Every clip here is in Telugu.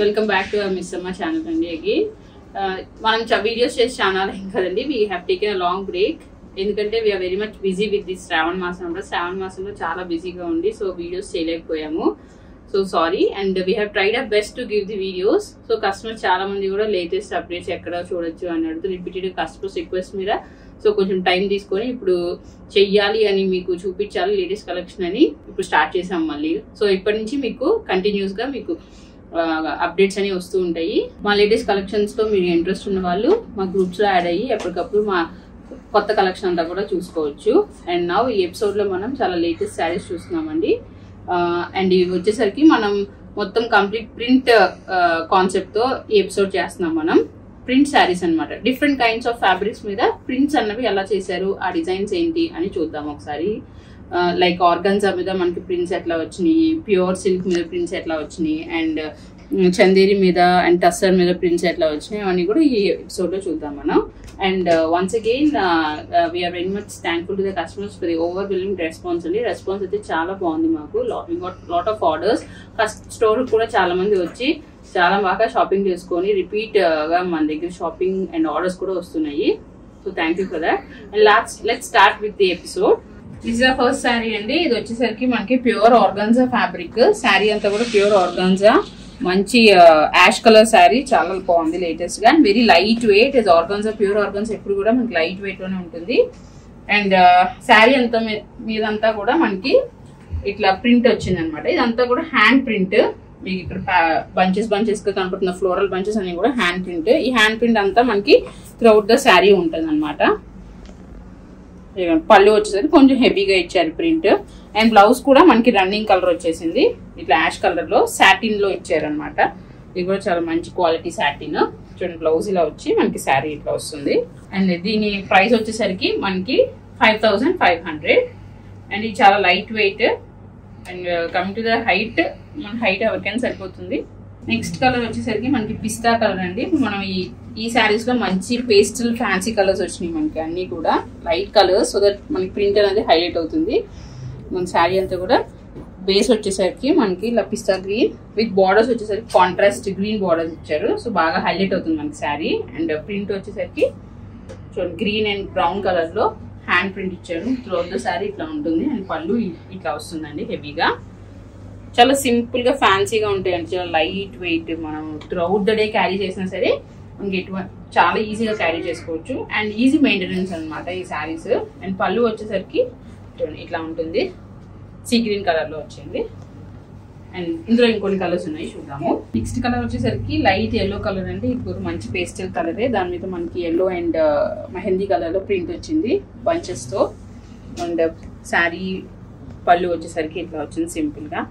welcome back to miss Amma channel అండి అగైన్ మనం వీడియోస్ చేసి ఛానల్ ఏం కదండి we have taken a long break ఎందుకంటే we are very much busy with this Shravana మాసంలో శ్రావణ మాసంలో చాలా బిజీగా ఉంది సో వీడియోస్ చేయలేకపోయాము so sorry and we have tried up best to give the videos so customers చాలా మంది కూడా లేటెస్ట్ అప్డేట్స్ ఎక్కడ చూడొచ్చు అని అడుగుతూ రిపీటెడ్ కస్టమర్స్ రిక్వెస్ట్ మీద సో కొంచెం టైం తీసుకొని ఇప్పుడు చెయ్యాలి అని మీకు చూపించాలి లేటెస్ట్ కలెక్షన్ అని ఇప్పుడు స్టార్ట్ చేసాం మళ్ళీ సో ఇప్పటి నుంచి మీకు కంటిన్యూస్ గా మీకు అప్డేట్స్ అనేవి వస్తూ ఉంటాయి మా లేటెస్ట్ కలెక్షన్స్ లో మీరు ఇంట్రెస్ట్ ఉన్న వాళ్ళు మా గ్రూప్స్ లో యాడ్ అయ్యి ఎప్పటికప్పుడు మా కొత్త కలెక్షన్ అంతా కూడా చూసుకోవచ్చు అండ్ నా ఈ ఎపిసోడ్ లో మనం చాలా లేటెస్ట్ శారీస్ చూస్తున్నామండి అండ్ ఇవి వచ్చేసరికి మనం మొత్తం కంప్లీట్ ప్రింట్ కాన్సెప్ట్ తో ఈ ఎపిసోడ్ చేస్తున్నాం మనం ప్రింట్ శారీస్ అన్నమాట డిఫరెంట్ కైండ్స్ ఆఫ్ ఫ్యాబ్రిక్స్ మీద ప్రింట్స్ అన్నవి ఎలా చేశారు ఆ డిజైన్స్ ఏంటి అని చూద్దాం ఒకసారి లైక్ ఆర్గన్జా మీద మనకి ప్రింట్స్ ఎట్లా వచ్చినాయి ప్యూర్ సిల్క్ మీద ప్రింట్స్ ఎట్లా వచ్చినాయి అండ్ చందేరి మీద అండ్ టస్సర్ మీద ప్రింట్స్ ఎట్లా వచ్చినాయి అవన్నీ కూడా ఈ ఎపిసోడ్ లో చూద్దాం మనం and once again we are very much thankful to the customers for the over willing response అండి రెస్పాన్స్ అయితే చాలా బాగుంది మాకు లాట్ ఆఫ్ ఆర్డర్స్ స్టోర్ కూడా చాలా మంది వచ్చి చాలా బాగా షాపింగ్ చేసుకొని రిపీట్ గా మన దగ్గర షాపింగ్ అండ్ ఆర్డర్స్ కూడా వస్తున్నాయి so thank you for that and last let start with the episode this the first sari అండి ఇది వచ్చేసరికి మనకి ప్యూర్ ఆర్గాన్జా ఫ్యాబ్రిక్ శారీ అంతా కూడా ప్యూర్ ఆర్గాన్జా మంచి యాష్ కలర్ శారీ చాలా బాగుంది లేటెస్ట్ గా అండ్ వెరీ లైట్ వెయిట్ ఇది ఆర్గాన్జా ప్యూర్ ఆర్గాన్స్ ఎప్పుడు కూడా మనకి లైట్ వెయిట్ లోనే ఉంటుంది అండ్ శారీ అంతా మీదంతా కూడా మనకి ఇట్లా ప్రింట్ వచ్చింది అనమాట ఇదంతా కూడా హ్యాండ్ ప్రింట్ మీకు ఇక్కడ బంచెస్ బంచెస్ గా కనపడుతున్న ఫ్లోరల్ బంచెస్ అన్ని కూడా హ్యాండ్ ప్రింట్ ఈ హ్యాండ్ ప్రింట్ అంతా మనకి త్రూఅవుట్ ద శారీ ఉంటుంది అనమాట పళ్ళు వచ్చేసరికి కొంచెం హెవీగా ఇచ్చారు ప్రింట్ అండ్ బ్లౌజ్ కూడా మనకి రన్నింగ్ కలర్ వచ్చేసింది ఇట్లా యాష్ కలర్ లో సాటిన్ లో ఇచ్చారు అనమాట ఇది కూడా చాలా మంచి క్వాలిటీ సాటిన్ చూడండి బ్లౌజ్ ఇలా వచ్చి మనకి శారీ ఇట్లా వస్తుంది అండ్ దీని ప్రైస్ వచ్చేసరికి మనకి five thousand five hundred and ఇది చాలా light weight and coming to the height మన హైట్ ఎవరికైనా సరిపోతుంది నెక్స్ట్ కలర్ వచ్చేసరికి మనకి పిస్తా కలర్ అండి మనం ఈ ఈ శారీస్ లో మంచి పేస్టల్ ఫ్యాన్సీ కలర్స్ వచ్చినాయి మనకి అన్ని కూడా లైట్ కలర్స్ సో దట్ మనకి ప్రింట్ అనేది హైలైట్ అవుతుంది మన శారీ అంతా కూడా బేస్ వచ్చేసరికి మనకి ఇలా పిస్తా గ్రీన్ విత్ బార్డర్స్ వచ్చేసరికి కాంట్రాస్ట్ గ్రీన్ బార్డర్స్ ఇచ్చారు సో బాగా హైలైట్ అవుతుంది మనకి శారీ అండ్ ప్రింట్ వచ్చేసరికి చూడండి గ్రీన్ అండ్ బ్రౌన్ కలర్ లో హ్యాండ్ ప్రింట్ ఇచ్చారు త్రోట్ ద శారీ ఇట్లా ఉంటుంది అండ్ పళ్ళు ఇట్లా వస్తుందండి హెవీగా చాలా సింపుల్ గా ఫ్యాన్సీగా ఉంటాయండి చాలా లైట్ వెయిట్ మనం త్రూఅవుట్ ద డే క్యారీ చేసినా సరే మనకి ఎటువంటి చాలా ఈజీగా క్యారీ చేసుకోవచ్చు అండ్ ఈజీ మెయింటెనెన్స్ అనమాట ఈ శారీస్ అండ్ పళ్ళు వచ్చేసరికి ఇట్లా ఉంటుంది సీ గ్రీన్ కలర్ లో వచ్చింది అండ్ ఇందులో ఇంకొన్ని కలర్స్ ఉన్నాయి చూద్దాము నెక్స్ట్ కలర్ వచ్చేసరికి లైట్ ఎల్లో కలర్ అండి ఇప్పుడు మంచి పేస్టల్ కలరే దాని మీద మనకి ఎల్లో అండ్ మెహందీ కలర్ లో ప్రింట్ వచ్చింది బంచెస్ తో అండ్ శారీ పళ్ళు వచ్చేసరికి ఇట్లా వచ్చింది సింపుల్ గా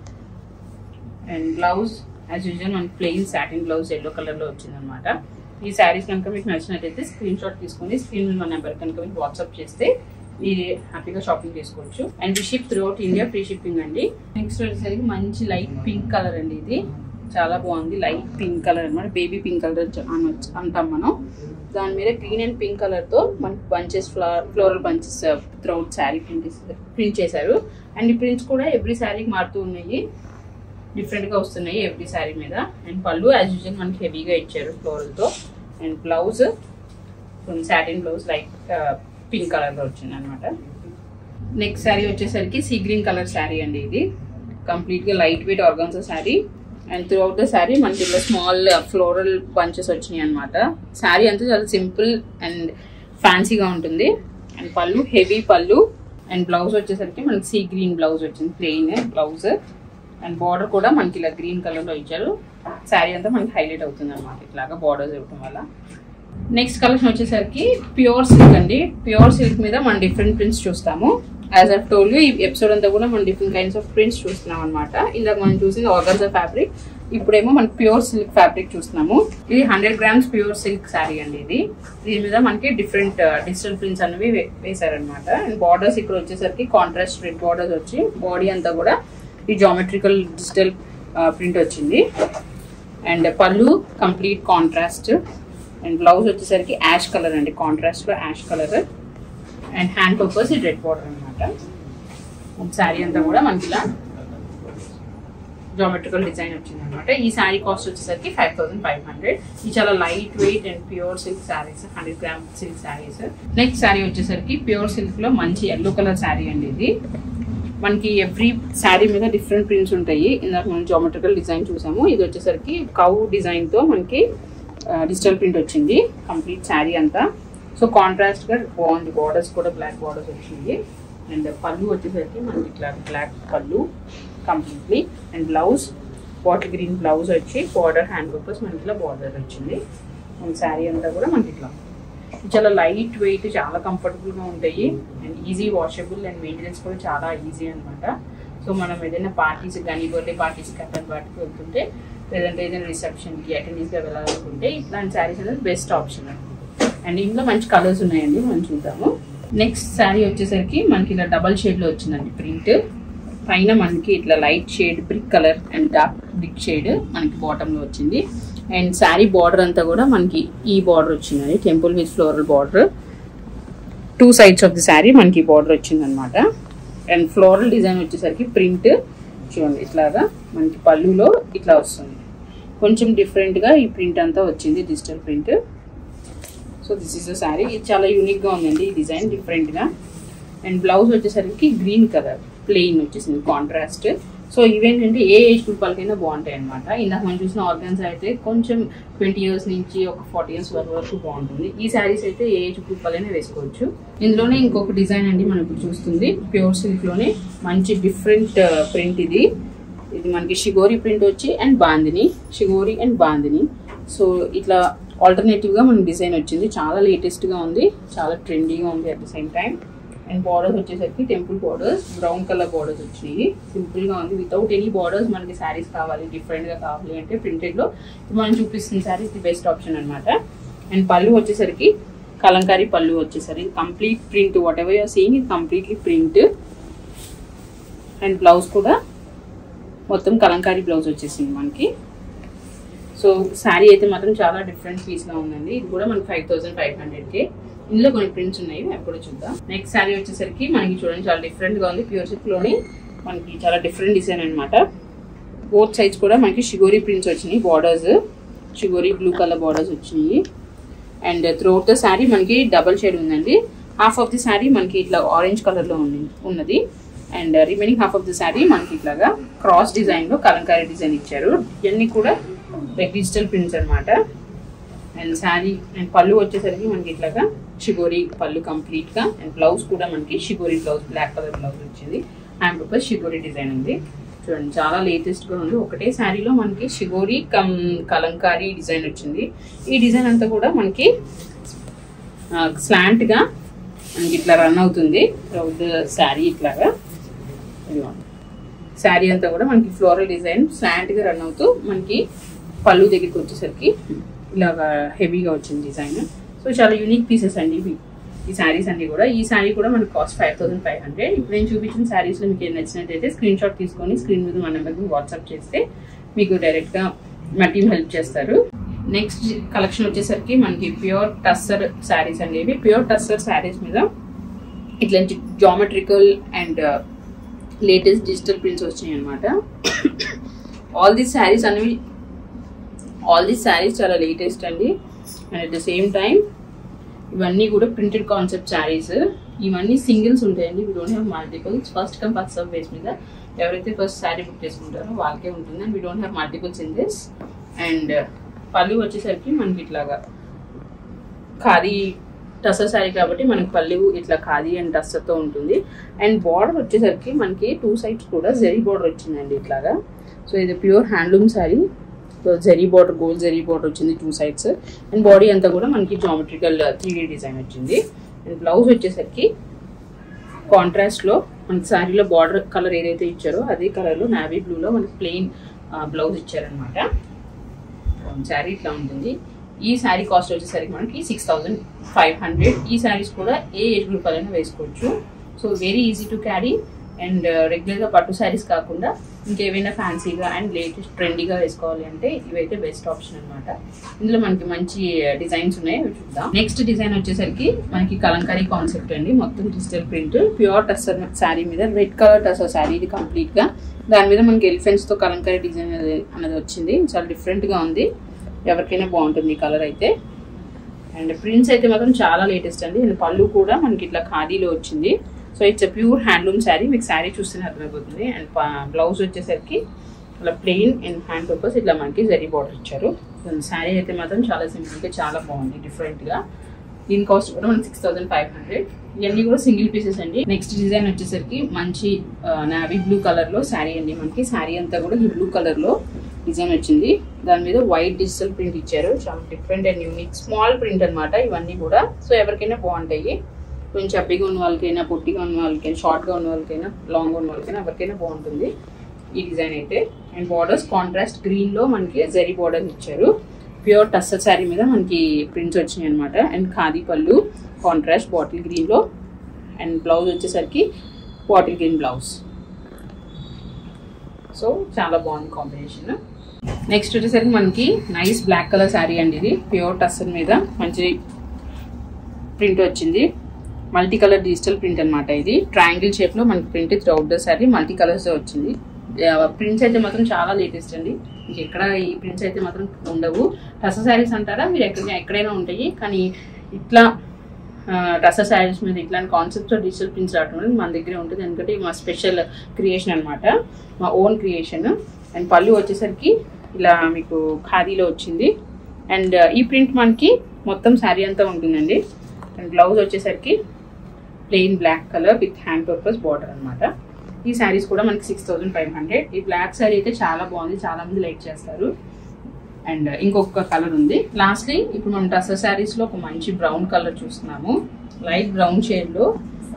అండ్ బ్లౌజ్ యాజ్ యూజువల్ మనకి plain satin blouse yellow colour లో వచ్చింది అనమాట ఈ శారీస్ కనుక మీకు నచ్చినట్టయితే స్క్రీన్ షాట్ తీసుకొని స్క్రీన్ మీద నెంబర్ కనుక మీకు వాట్సాప్ చేస్తే మీరు హ్యాపీగా షాపింగ్ చేసుకోవచ్చు and ship through out India free shipping అండి నెక్స్ట్ వచ్చేసరికి మంచి లైట్ పింక్ కలర్ అండి ఇది చాలా బాగుంది లైట్ పింక్ కలర్ అనమాట బేబీ పింక్ కలర్ అంటాం మనం దాని మీద గ్రీన్ అండ్ పింక్ కలర్ తో మనకి bunches flower floral bunches throughout sari print print చేశారు అండ్ ఈ ప్రింట్స్ కూడా ఎవ్రీ శారీకి మారుతూ ఉన్నాయి డిఫరెంట్ గా వస్తున్నాయి ఎవ్రీ శారీ మీద అండ్ పళ్ళు యాజ్ యూజువల్ మనకి హెవీగా ఇచ్చారు ఫ్లోరల్ తో and blouse satin blouse like pink colour లో వచ్చింది అనమాట నెక్స్ట్ శారీ వచ్చేసరికి సీ గ్రీన్ కలర్ శారీ అండి ఇది కంప్లీట్ గా light weight organza sari and throughout the sari మనకి ఇలా స్మాల్ ఫ్లోరల్ బంచెస్ వచ్చినాయి అనమాట శారీ అంతా చాలా సింపుల్ అండ్ ఫ్యాన్సీగా ఉంటుంది అండ్ పళ్ళు హెవీ పళ్ళు అండ్ బ్లౌజ్ వచ్చేసరికి మనకి సీ గ్రీన్ బ్లౌజ్ వచ్చింది ప్లెయిన్ బ్లౌజ్ అండ్ బార్డర్ కూడా మనకి ఇలా గ్రీన్ కలర్ లో ఇచ్చారు శారీ అంతా మనకి హైలైట్ అవుతుంది అనమాట ఇట్లాగా బార్డర్స్ ఇవ్వటం వల్ల నెక్స్ట్ కలెక్షన్ వచ్చేసరికి ప్యూర్ సిల్క్ అండి ప్యూర్ సిల్క్ మీద మనం డిఫరెంట్ ప్రింట్స్ చూస్తాము యాజ్ అఫ్ టోల్ ఈ ఎపిసోడ్ అంతా కూడా మనం డిఫరెంట్ కైండ్స్ ఆఫ్ ప్రింట్స్ చూస్తున్నాం అనమాట ఇందాక మనం చూసింది ఆర్గన్జా ఫ్యాబ్రిక్ ఇప్పుడేమో మనం ప్యూర్ సిల్క్ ఫ్యాబ్రిక్ చూస్తున్నాము ఇది hundred grams pure silk sari అండి ఇది దీని మీద మనకి డిఫరెంట్ డిజిటల్ ప్రింట్స్ అనేవి వేసారనమాట అండ్ బార్డర్స్ ఇక్కడ వచ్చేసరికి కాంట్రాస్ట్ రెడ్ బార్డర్స్ వచ్చి బాడీ అంతా కూడా ఈ జామెట్రికల్ డిజిటల్ ప్రింట్ వచ్చింది అండ్ పళ్ళు కంప్లీట్ కాంట్రాస్ట్ అండ్ బ్లౌజ్ వచ్చేసరికి యాష్ కలర్ అండి కాంట్రాస్ట్ లో ash colour and hand purpose ఈ రెడ్ బార్డర్ అనమాట శారీ అంతా కూడా మనకి ఇలా జామెట్రికల్ డిజైన్ వచ్చింది అనమాట ఈ శారీ కాస్ట్ వచ్చేసరికి ఫైవ్ థౌసండ్ ఫైవ్ హండ్రెడ్ ఇది చాలా light weight and pure silk saris hundred gram silk saris next sari వచ్చేసరికి ప్యూర్ సిల్క్ లో మంచి ఎల్లో కలర్ శారీ అండి ఇది మనకి ఎవ్రీ శారీ మీద డిఫరెంట్ ప్రింట్స్ ఉంటాయి ఇందాక మనం జామెట్రికల్ డిజైన్ చూసాము ఇది వచ్చేసరికి కౌ డిజైన్ తో మనకి డిజిటల్ ప్రింట్ వచ్చింది కంప్లీట్ శారీ అంతా సో కాంట్రాస్ట్ గా బాగుంది బార్డర్స్ కూడా బ్లాక్ బార్డర్స్ వచ్చింది అండ్ పళ్ళు వచ్చేసరికి మనకి ఇట్లా బ్లాక్ పళ్ళు completely and blouse bottle green blouse వచ్చి బార్డర్ హ్యాండ్ పర్పస్ మనకి ఇలా బార్డర్ వచ్చింది అండ్ శారీ అంతా కూడా మనకి ఇట్లా చాలా లైట్ వెయిట్ చాలా కంఫర్టబుల్ గా ఉంటాయి and easy washable and maintenance కూడా చాలా ఈజీ అన్నమాట సో మనం ఏదైనా పార్టీస్ కానీ బర్త్డే పార్టీస్ అటెండ్ వాటికి వెళ్తుంటే లేదంటే ఏదైనా రిసెప్షన్కి అటెండెన్స్గా వెళ్ళాలనుకుంటే ఇట్లాంటి శారీస్ అనేది బెస్ట్ ఆప్షన్ అండ్ ఇందులో మంచి కలర్స్ ఉన్నాయండి మనం చూద్దాము నెక్స్ట్ శారీ వచ్చేసరికి మనకి ఇలా డబల్ షేడ్లో వచ్చిందండి ప్రింట్ పైన మనకి ఇట్లా light shade brick colour and dark brick shade మనకి బాటంలో వచ్చింది అండ్ శారీ బార్డర్ అంతా కూడా మనకి ఈ బార్డర్ వచ్చిందండి temple with floral border two sides of the sari మనకి బార్డర్ వచ్చింది అనమాట అండ్ ఫ్లోరల్ డిజైన్ వచ్చేసరికి ప్రింట్ చూడండి ఇట్లాగా మనకి పళ్ళులో ఇట్లా వస్తుంది కొంచెం డిఫరెంట్గా ఈ ప్రింట్ అంతా వచ్చింది digital print so this is the sari ఇది చాలా యూనిక్గా ఉందండి ఈ డిజైన్ డిఫరెంట్గా అండ్ బ్లౌజ్ వచ్చేసరికి గ్రీన్ కలర్ ప్లెయిన్ వచ్చేసింది కాంట్రాస్ట్ సో ఇవేంటంటే ఏ ఏజ్ గ్రూప్ వాళ్ళకైనా బాగుంటాయి అనమాట ఇందాక మనం చూసిన ఆర్గన్స్ అయితే కొంచెం ట్వంటీ ఇయర్స్ నుంచి ఒక ఫార్టీ ఇయర్స్ వరకు బాగుంటుంది ఈ శారీస్ అయితే ఏ ఏజ్ గ్రూప్ వాళ్ళైనా వేసుకోవచ్చు ఇందులోనే ఇంకొక డిజైన్ అండి మనం ఇప్పుడు చూస్తుంది ప్యూర్ సిల్క్ లోనే మంచి డిఫరెంట్ ప్రింట్ ఇది ఇది మనకి షిగోరి ప్రింట్ వచ్చి and bandhani shibori and bandhani so ఇట్లా ఆల్టర్నేటివ్ గా మనకి డిజైన్ వచ్చింది చాలా లేటెస్ట్ గా ఉంది చాలా ట్రెండీగా ఉంది at the same time and borders వచ్చేసరికి temple borders brown colour borders వచ్చినాయి సింపుల్ గా ఉంది వితౌట్ ఎనీ బార్డర్స్ మనకి శారీస్ కావాలి డిఫరెంట్ గా కావాలి అంటే ప్రింటెడ్ లో ఇప్పుడు మనం చూపిస్తున్న శారీస్ ది బెస్ట్ ఆప్షన్ అనమాట అండ్ పళ్ళు వచ్చేసరికి కలంకారీ పళ్ళు వచ్చేసరికి complete print whatever you're seeing ఇది కంప్లీట్లీ ప్రింట్ అండ్ బ్లౌజ్ కూడా మొత్తం కలంకారీ బ్లౌజ్ వచ్చేసింది మనకి సో శారీ అయితే మాత్రం చాలా డిఫరెంట్ పీస్ గా ఉందండి ఇది కూడా మనకి ఫైవ్ థౌసండ్ ఫైవ్ హండ్రెడ్ కి ఇందులో కొన్ని ప్రింట్స్ ఉన్నాయి అవి కూడా చూద్దాం నెక్స్ట్ శారీ వచ్చేసరికి మనకి చూడండి చాలా డిఫరెంట్ గా ఉంది ప్యూర్ సిల్క్ లోని మనకి చాలా డిఫరెంట్ డిజైన్ అనమాట బోత్ సైడ్స్ కూడా మనకి షిగోరి ప్రింట్స్ వచ్చినాయి borders shibori blue colour borders వచ్చినాయి అండ్ త్రూఅవుట్ ద శారీ మనకి డబల్ షేడ్ ఉందండి హాఫ్ ఆఫ్ ది శారీ మనకి ఇట్లా ఆరెంజ్ కలర్ లో ఉంది ఉన్నది and remaining half of the sari మనకి ఇట్లాగా క్రాస్ డిజైన్ లో కలంకారీ డిజైన్ ఇచ్చారు ఇవన్నీ కూడా లైక్ డిజిటల్ ప్రింట్స్ అన్నమాట అండ్ శారీ అండ్ పళ్ళు వచ్చేసరికి మనకి ఇట్లాగా షిగోరి పళ్ళు కంప్లీట్ గా అండ్ బ్లౌజ్ కూడా మనకి షిగోరి బ్లౌజ్ బ్లాక్ కలర్ బ్లౌజ్ వచ్చింది హ్యాండ్ పర్పస్ షిగోరి డిజైన్ ఉంది చూడండి చాలా లేటెస్ట్ గా ఉంది ఒకటే శారీలో మనకి షిగోరి కమ్ కలంకారీ డిజైన్ వచ్చింది ఈ డిజైన్ అంతా కూడా మనకి స్లాంట్ గా మనకి ఇట్లా రన్ అవుతుంది శారీ ఇట్లాగా శారీ అంతా కూడా మనకి ఫ్లోరల్ డిజైన్ స్లాంట్ గా రన్ అవుతూ మనకి పళ్ళు దగ్గరికి వచ్చేసరికి ఇలాగా హెవీగా వచ్చింది డిజైన్ సో చాలా యూనిక్ పీసెస్ అండి ఇవి ఈ శారీస్ అన్ని కూడా ఈ శారీ కూడా మనకి cost five thousand five hundred ఇప్పుడు నేను చూపించిన శారీస్ లో మీకు ఏం నచ్చినట్టయితే స్క్రీన్ షాట్ తీసుకొని స్క్రీన్ మీద మన నెంబర్కి వాట్సాప్ చేస్తే మీకు డైరెక్ట్ గా మా టీం హెల్ప్ చేస్తారు నెక్స్ట్ కలెక్షన్ వచ్చేసరికి మనకి ప్యూర్ టస్సర్ శారీస్ అండి ఇవి ప్యూర్ టస్సర్ శారీస్ మీద ఇట్లాంటి geometrical and latest digital prints వచ్చినాయి అనమాట ఆల్ దీస్ శారీస్ అనేవి ఆల్ దీస్ శారీస్ చాలా లేటెస్ట్ అండి and at the same time ఇవన్నీ కూడా ప్రింటెడ్ కాన్సెప్ట్ శారీస్ ఇవన్నీ సింగిల్స్ ఉంటాయండి we don't have multiples first come first serve base మీద ఎవరైతే ఫస్ట్ శారీ బుక్ చేసుకుంటారో వాళ్ళకే ఉంటుంది and we don't have multiples in this and పళ్ళు వచ్చేసరికి మనకి ఇట్లాగా ఖాదీ టస్సర్ శారీ కాబట్టి మనకి పళ్ళు ఇట్లా ఖాదీ అండ్ టస్సర్తో ఉంటుంది అండ్ బార్డర్ వచ్చేసరికి మనకి టూ సైడ్స్ కూడా జెరీ బార్డర్ వచ్చిందండి ఇట్లాగా సో ఇది pure handloom sari so zari border gold zari border వచ్చింది టూ సైడ్స్ అండ్ బాడీ అంతా కూడా మనకి జామెట్రికల్ త్రీ డీ డిజైన్ వచ్చింది అండ్ బ్లౌజ్ వచ్చేసరికి కాంట్రాస్ట్లో మనకి శారీలో బార్డర్ కలర్ ఏదైతే ఇచ్చారో అదే కలర్లో నావీ బ్లూలో మనకి ప్లెయిన్ బ్లౌజ్ ఇచ్చారనమాట శారీ ఇట్లా ఉంటుంది ఈ శారీ కాస్ట్ వచ్చేసరికి మనకి సిక్స్ థౌజండ్ ఫైవ్ హండ్రెడ్ ఈ శారీస్ కూడా ఏ ఏజ్ గ్రూప్ అయినా వేసుకోవచ్చు so very easy to carry and రెగ్యులర్గా పట్టు శారీస్ కాకుండా ఇంకేమైనా ఫ్యాన్సీగా అండ్ లేటెస్ట్ ట్రెండీగా వేసుకోవాలి అంటే ఇవైతే బెస్ట్ ఆప్షన్ అన్నమాట ఇందులో మనకి మంచి డిజైన్స్ ఉన్నాయి అవి చూద్దాం నెక్స్ట్ డిజైన్ వచ్చేసరికి మనకి కలంకారీ కాన్సెప్ట్ అండి మొత్తం digital print pure tussar sari మీద రెడ్ కలర్ టస్సర్ శారీ ఇది కంప్లీట్ గా దాని మీద మనకి ఎలిఫెంట్స్ తో కలంకారీ డిజైన్ అనేది వచ్చింది చాలా డిఫరెంట్ గా ఉంది ఎవరికైనా బాగుంటుంది ఈ కలర్ అయితే అండ్ ప్రింట్స్ అయితే మాత్రం చాలా లేటెస్ట్ అండి అండ్ పళ్ళు కూడా మనకి ఇట్లా ఖాదీలో వచ్చింది so it's pure handloom sari మీకు శారీ చూస్తేనే అర్థమైపోతుంది అండ్ బ్లౌజ్ వచ్చేసరికి ఇట్లా ప్లెయిన్ అండ్ హ్యాండ్ పర్పస్ ఇట్లా మనకి జరీ బార్డర్ ఇచ్చారు శారీ అయితే మాత్రం చాలా సింపుల్గా చాలా బాగుంది డిఫరెంట్గా దీని కాస్ట్ కూడా మనకి సిక్స్ థౌసండ్ ఫైవ్ హండ్రెడ్ ఇవన్నీ కూడా సింగిల్ పీసెస్ అండి నెక్స్ట్ డిజైన్ వచ్చేసరికి మంచి నావీ బ్లూ కలర్ లో శారీ అండి మనకి శారీ అంతా కూడా బ్లూ కలర్ లో డిజైన్ వచ్చింది దాని మీద వైట్ డిజిటల్ ప్రింట్ ఇచ్చారు చాలా different and unique small print అన్నమాట ఇవన్నీ కూడా సో ఎవరికైనా బాగుంటాయి కొంచెం చబ్బిగా ఉన్న వాళ్ళకైనా పొట్టిగా ఉన్న వాళ్ళకైనా షార్ట్ గా ఉన్న వాళ్ళకైనా లాంగ్ ఉన్న వాళ్ళకైనా ఎవరికైనా బాగుంటుంది ఈ డిజైన్ అయితే అండ్ బార్డర్స్ కాంట్రాస్ట్ గ్రీన్ లో మనకి జరీ బార్డర్ ఇచ్చారు ప్యూర్ టస్సర్ శారీ మీద మనకి ప్రింట్స్ వచ్చినాయి అనమాట అండ్ ఖాదీ పళ్ళు కాంట్రాస్ట్ బాటిల్ గ్రీన్ లో అండ్ బ్లౌజ్ వచ్చేసరికి బాటిల్ గ్రీన్ బ్లౌజ్ సో చాలా బాగుంది కాంబినేషన్ నెక్స్ట్ వచ్చేసరికి మనకి నైస్ బ్లాక్ కలర్ శారీ అండి ఇది ప్యూర్ టస్సర్ మీద మంచి ప్రింట్ వచ్చింది మల్టీ కలర్ డిజిటల్ ప్రింట్ అనమాట ఇది ట్రయాంగిల్ షేప్ లో మనకి print throughout the sari multi colours వచ్చింది ప్రింట్స్ అయితే మాత్రం చాలా లేటెస్ట్ అండి మీకు ఎక్కడ ఈ ప్రింట్స్ అయితే మాత్రం ఉండవు టస శారీస్ అంటారా మీరు ఎక్కడ ఎక్కడైనా ఉంటాయి కానీ ఇట్లా టస శారీస్ మీద ఇట్లాంటి కాన్సెప్ట్స్ డిజిటల్ ప్రింట్స్ రావడం అనేది మన దగ్గరే ఉంటుంది ఎందుకంటే ఇది మా స్పెషల్ క్రియేషన్ అనమాట మా ఓన్ క్రియేషన్ అండ్ పళ్ళు వచ్చేసరికి ఇలా మీకు ఖాదీలో వచ్చింది అండ్ ఈ ప్రింట్ మనకి మొత్తం శారీ అంతా ఉంటుందండి అండ్ బ్లౌజ్ వచ్చేసరికి plain black colour with hand purpose border అనమాట ఈ శారీస్ కూడా మనకి సిక్స్ థౌసండ్ ఫైవ్ హండ్రెడ్ ఈ బ్లాక్ శారీ అయితే చాలా బాగుంది చాలా మంది లైక్ చేస్తారు అండ్ ఇంకొక కలర్ ఉంది లాస్ట్లీ ఇప్పుడు మనం టసర్ శారీస్ లో ఒక మంచి బ్రౌన్ కలర్ చూస్తున్నాము లైట్ బ్రౌన్ షేడ్ లో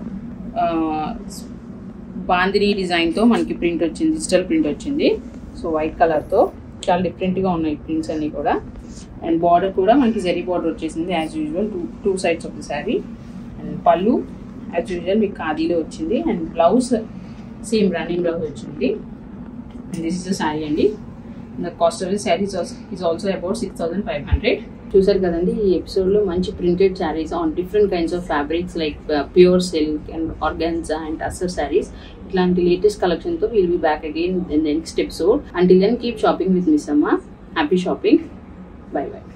బాందిని డిజైన్ తో మనకి ప్రింట్ వచ్చింది డిజిటల్ ప్రింట్ వచ్చింది సో వైట్ కలర్ తో చాలా డిఫరెంట్ గా ఉన్నాయి ప్రింట్స్ అన్ని కూడా అండ్ బార్డర్ కూడా మనకి జరీ బార్డర్ వచ్చేసింది as usual two two sides of the sari and పళ్ళు యాజ్ యూజువల్ మీకు ఖాదీలో వచ్చింది and blouse same running blouse వచ్చింది and this is the sari అండి the cost of the sari is also about six thousand five hundred చూసారు కదండి ఈ ఎపిసోడ్లో మంచి printed sarees on different kinds of fabrics like pure silk and organza and అసర్ శారీస్ ఇట్లాంటి లేటెస్ట్ కలెక్షన్తో will be back again in the next episode until then keep shopping with Miss Amma happy shopping bye by